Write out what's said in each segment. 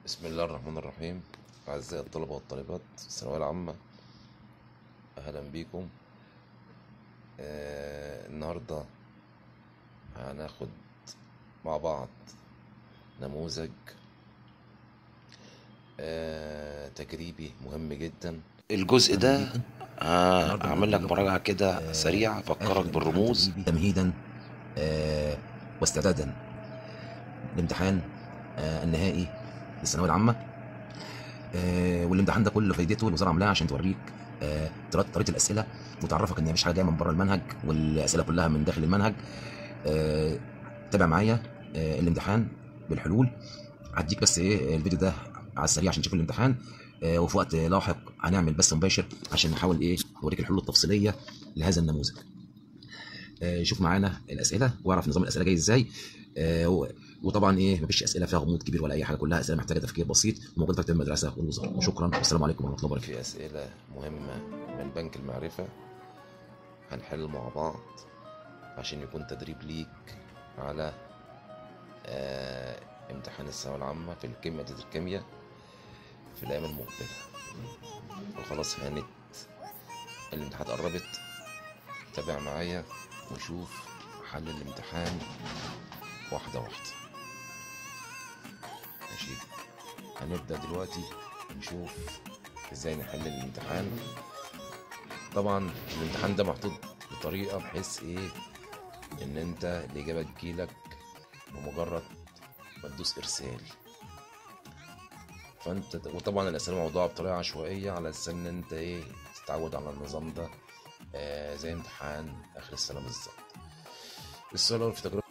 بسم الله الرحمن الرحيم أعزائي الطلبة والطالبات الثانوية العامة أهلا بيكم آه النهاردة هناخد مع بعض نموذج آه تجريبي مهم جدا الجزء ده هعمل لك مراجعة كده سريعة أفكرك بالرموز تمهيدا آه، واستعدادا لامتحان آه، النهائي للثانويه العامه آه، والامتحان ده كله فايدته الوزاره عاملاه عشان توريك آه، طريقه طريقة الاسئله وتعرفك ان مفيش حاجه جايه من بره المنهج والاسئله كلها من داخل المنهج آه، تابع معايا آه، الامتحان بالحلول هديك بس ايه الفيديو ده على السريع عشان تشوف الامتحان آه، وفي وقت لاحق هنعمل بث مباشر عشان نحاول ايه نوريك الحلول التفصيليه لهذا النموذج آه، شوف معانا الاسئله واعرف نظام الاسئله جاي ازاي آه، و- وطبعا ايه مفيش اسئله فيها غموض كبير ولا اي حاجه كلها اسئله محتاجه تفكير بسيط وموجوده في كتاب المدرسه والوزاره وشكرا والسلام عليكم ورحمه الله وبركاته في أسئلة مهمة من بنك المعرفة هنحل مع بعض عشان يكون تدريب ليك على آه امتحان الثانوية العامة في الكيمياء مادة الكيمياء في الأيام المقبلة وخلاص هانت الامتحانات قربت تابع معايا وشوف حل الامتحان واحدة واحدة ماشي هنبدأ دلوقتي نشوف ازاي نحل الامتحان طبعا الامتحان ده محطوط بطريقة بحيث ايه ان انت الاجابة تجيلك بمجرد ما تدوس ارسال فانت وطبعا الاسئله موضوعه بطريقه عشوائيه على اساس ان انت ايه تتعود على النظام ده آه زي امتحان اخر السنه بالظبط السؤال الاول في تجربه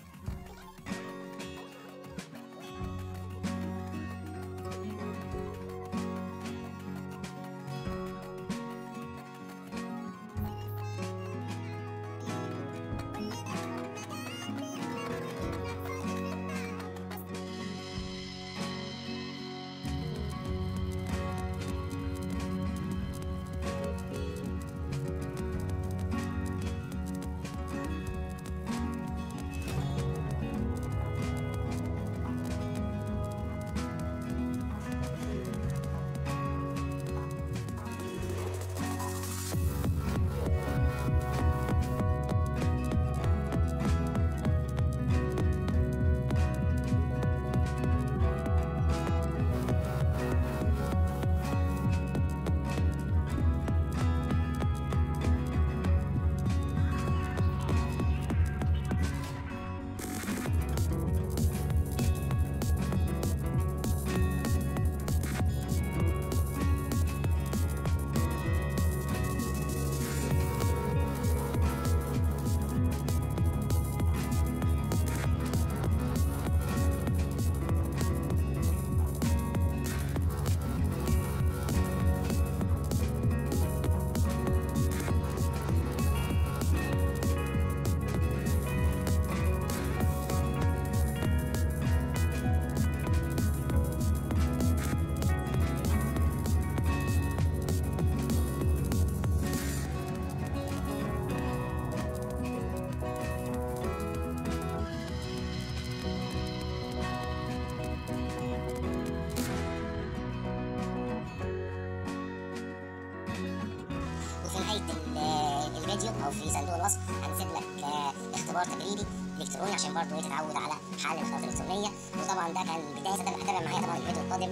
وفي نهايه ال- الفيديو او في صندوق الوصف هنسيب لك آه، اختبار تجريبي الكتروني عشان برضه إيه تتعود على حل الاختبارات الالكترونيه وطبعا ده كان بدايه تابع تابع معايا طبعا الفيديو القادم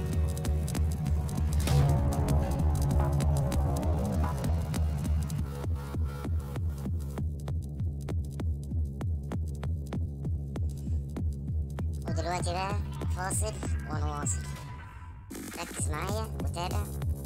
ودلوقتي بقى فاصل ونواصل ركز معايا وتابع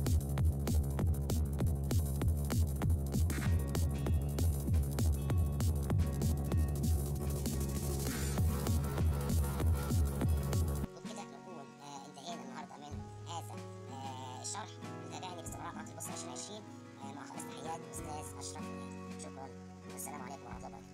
وبكده نكون آه، انتهينا النهارده من هذا آه، الشرح وتابعني باستمرار قناه البص 2020 آه، مع خالص تحيات استاذ اشرف نادي. شكرا والسلام عليكم ورحمه الله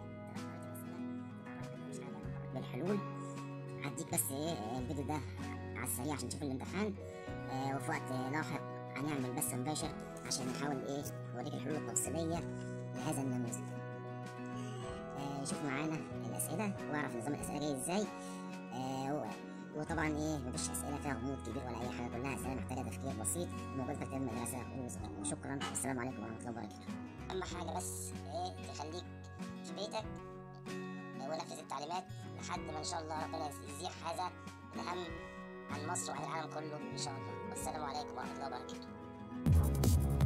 وبركاته بالحلول هديك بس ايه الفيديو ده على السريع عشان تشوف الامتحان آه وفي وقت لاحق هنعمل بث مباشر عشان نحاول ايه نوريك الحلول التفصيليه لهذا النموذج آه شوف معانا الاسئله واعرف نظام الاسئله جاي ازاي آه و- وطبعا ايه مفيش اسئله فيها غموض كبير ولا اي حاجه كلها اسئله محتاجه تفكير بسيط موجوده في كتاب المدرسه وصغير. وشكرا والسلام عليكم ورحمه الله وبركاته اهم حاجه بس ايه تخليك في بيتك ونفذ التعليمات لحد ما ان شاء الله ربنا يزيح هذا الهم عن مصر وعن العالم كله ان شاء الله والسلام عليكم ورحمه الله وبركاته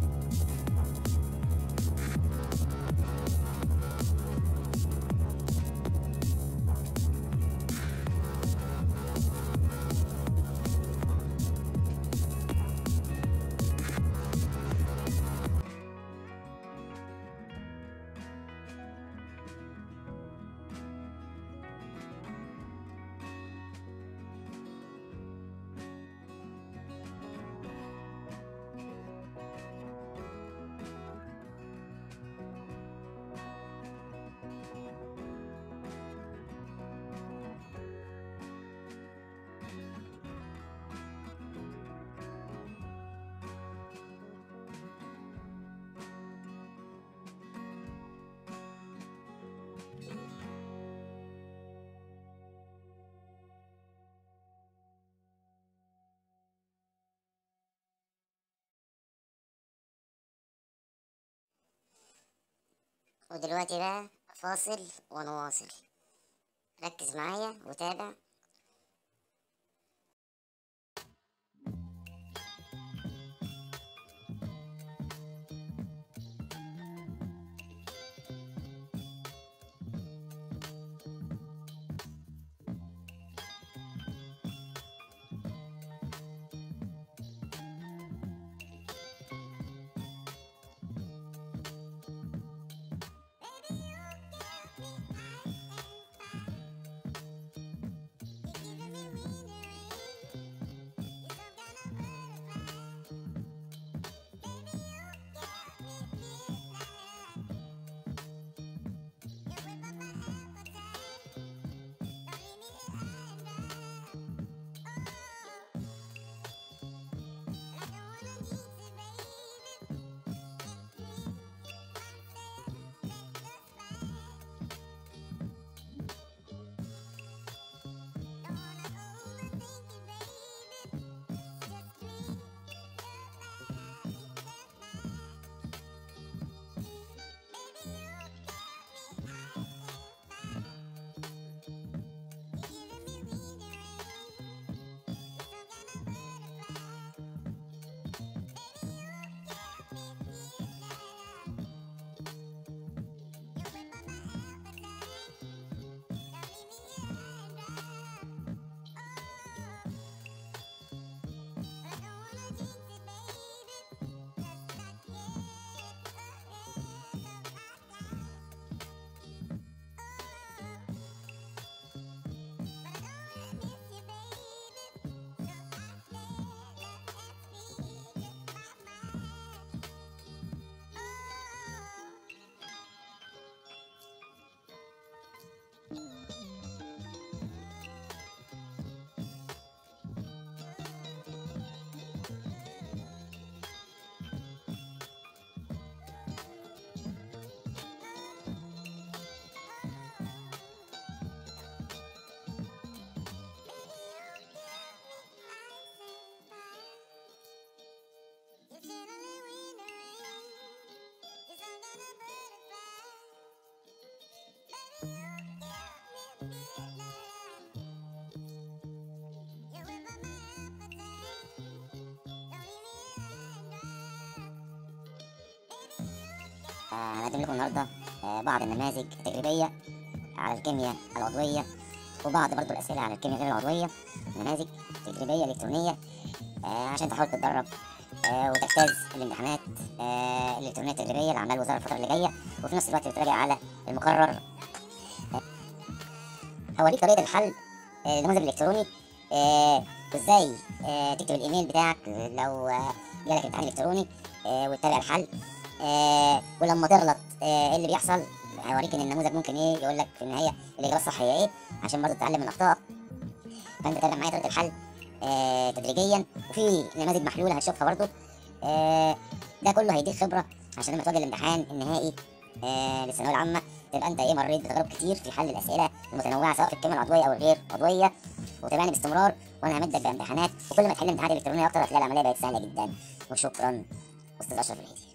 ودلوقتي بقى فاصل ونواصل ركز معايا وتابع هنقدم لكم النهارده آه، بعض النماذج التجريبيه على الكيمياء العضويه وبعض برضو الاسئله على الكيمياء غير العضويه نماذج تجريبيه الكترونيه آه، عشان تحاول تتدرب آه، وتجتاز الامتحانات آه، الالكترونيه التجريبيه اللي عاملاها الوزاره الفتره اللي جايه وفي نفس الوقت بتراجع على المقرر آه، هوريك طريقه الحل آه، النموذج الالكتروني آه، وازاي آه، تكتب الايميل بتاعك لو آه، جالك امتحان الكتروني آه، وتتابع الحل آه، ولما تغلط آه، ايه اللي بيحصل هوريك ان النموذج ممكن ايه يقول لك في النهايه الاجابه الصح هي ايه عشان برضه تتعلم من اخطائك فانت تابع معايا طريقه الحل آه تدريجيا وفي نماذج محلوله هتشوفها برضو آه ده كله هيديك خبره عشان لما تواجه الامتحان النهائي آه للثانويه العامه تبقى انت ايه مريت بتجارب كتير في حل الاسئله المتنوعه سواء في الكلمه العضويه او الغير عضويه وتابعني باستمرار وانا همدك بامتحانات وكل ما تحل امتحانات الكترونيه اكتر هتلاقي العمليه بقت سهله جدا وشكرا استاذ اشرف الهيدي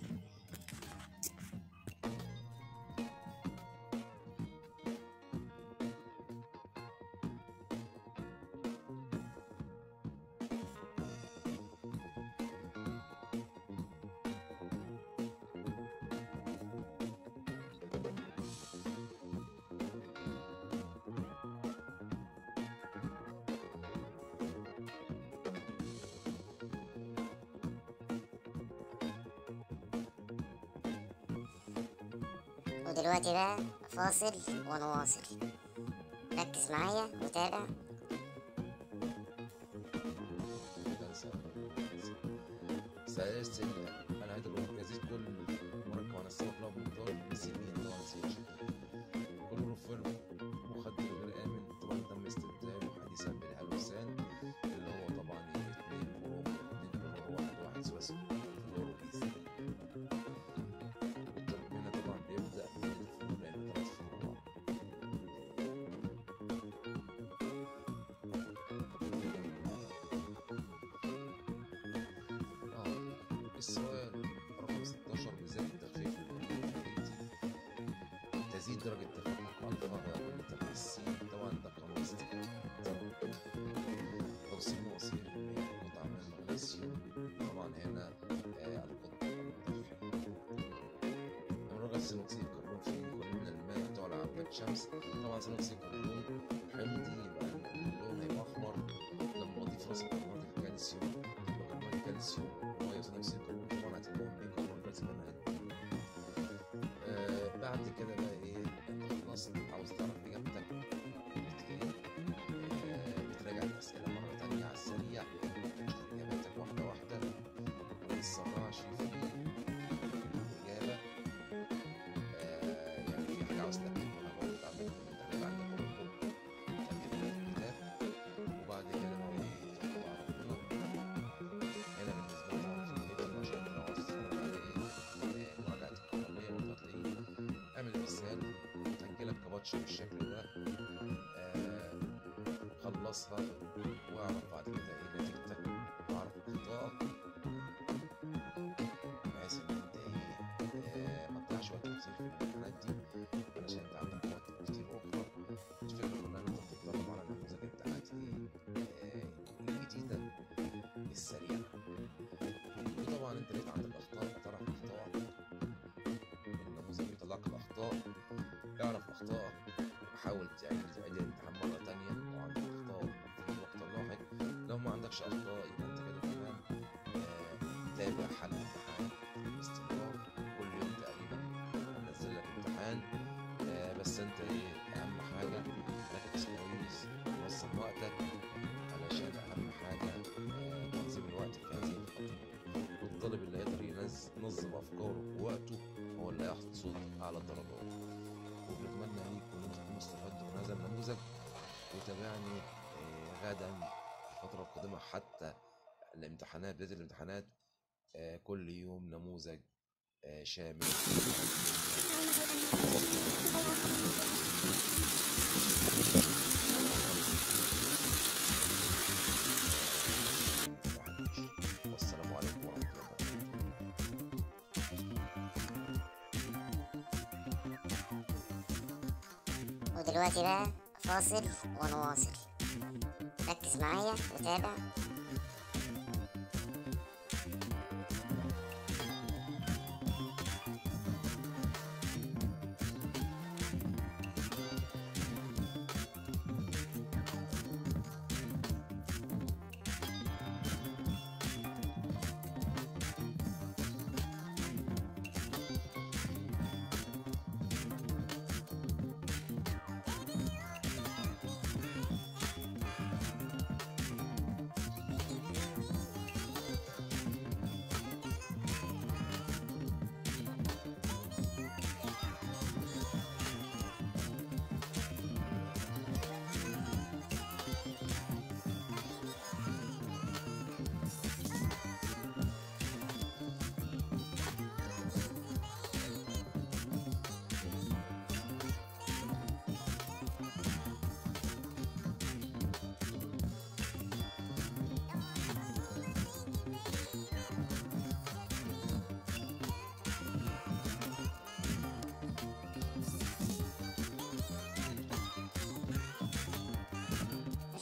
ودلوقتي بقى فاصل ونواصل ركز معايا وتابع سلاسل العيد الأورجازيت كل مركب عن السبب له بمقدار سنين طبعا نسيتش كل رفر مخدر غير آمن طبعا تم استبداله حديثا بالهلوسان اللي هو طبعا اثنين بروم اثنين بروم واحد واحد ثلاثي فلوروبيز والطب هنا طبعا بيبدأ من الفلور لأن ثلاث فروع اه السؤال رقم 16 ميزان التخفيف الكومبليتي تزيد درجة تفكك الفا والتقسيم طبعا ده قانون استخدام توصيل وسيل قطع من المغنيسيوم طبعا هنا آه القطع المتفق الرغم ثاني اكسيد الكربون فيه كل من الماء تعلى عملية شمس طبعا ثاني اكسيد الكربون حمضي يبقى اللون هيبقى احمر لما اضيف راسب كربونات الكالسيوم يبقى كربونات الكالسيوم وميه ثاني اكسيد الكربون طبعا هتبقى بيكربونات لازم آه بعد كده بقى ايه انت خلصت عاوز تعرف اجابتك قلت ايه آه بتراجع الاسئله مره تانية على السريع تشوف اجاباتك واحده واحده ما تتسرعش في الاجابه آه يعني في حاجه عاوز تاكدها برضه تعمل الامتحانات عندك برضه تاكدها في الكتاب وبعد كده بقى ايه توكل على ربنا هنا بالنسبه لي طبعا في الفيديو عشان لو عاوز تتفرج على ايه آه، مراجعه الكهربائيه برضه هتلاقيه اعمل مثال سجلها بكباتش بالشكل ده آه خلصها واعرف بعد كده ايه نتيجتك واعرف اخطائك بحيث ان انت ايه آه ما تضيعش وقت كتير في الامتحانات دي علشان انت عندك وقت كتير اخرى الفكره كلها ان انت بتتدرب على نموذج الامتحانات ايه آه الجديده السريعه وطبعا انت لقيت عندك اخطاء تعرف اخطائك النموذج بيطلع لك الاخطاء اعرف اخطائك وحاول تعيد تعيد الامتحان مره تانية لو عندك اخطاء في الوقت اللاحق لو ما عندكش اخطاء يبقى انت كده تمام آه، تابع حل الامتحان باستمرار كل يوم تقريبا هنزل لك امتحان آه، بس انت ايه اهم حاجه ركز كويس نظم وقتك علشان اهم حاجه آه، تنظيم الوقت في هذه الفتره والطالب اللي يقدر ينظ- ينظم افكاره ووقته هو اللي هيحصل على الدرجات وبنتمنى ليك ان انت تكون استفدت من هذا النموذج وتابعني آه، غدا الفترة القادمة حتى الامتحانات بداية الامتحانات آه، كل يوم نموذج آه، شامل والسلام عليكم ورحمة الله وبركاته ودلوقتي بقى فاصل ونواصل ركز معايا وتابع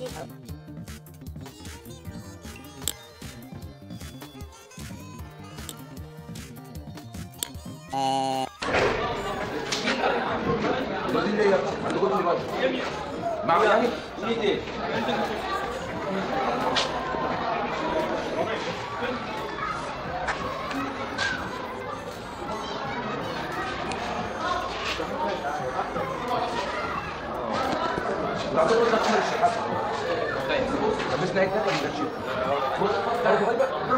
معمل يعني طب اسمع كده ما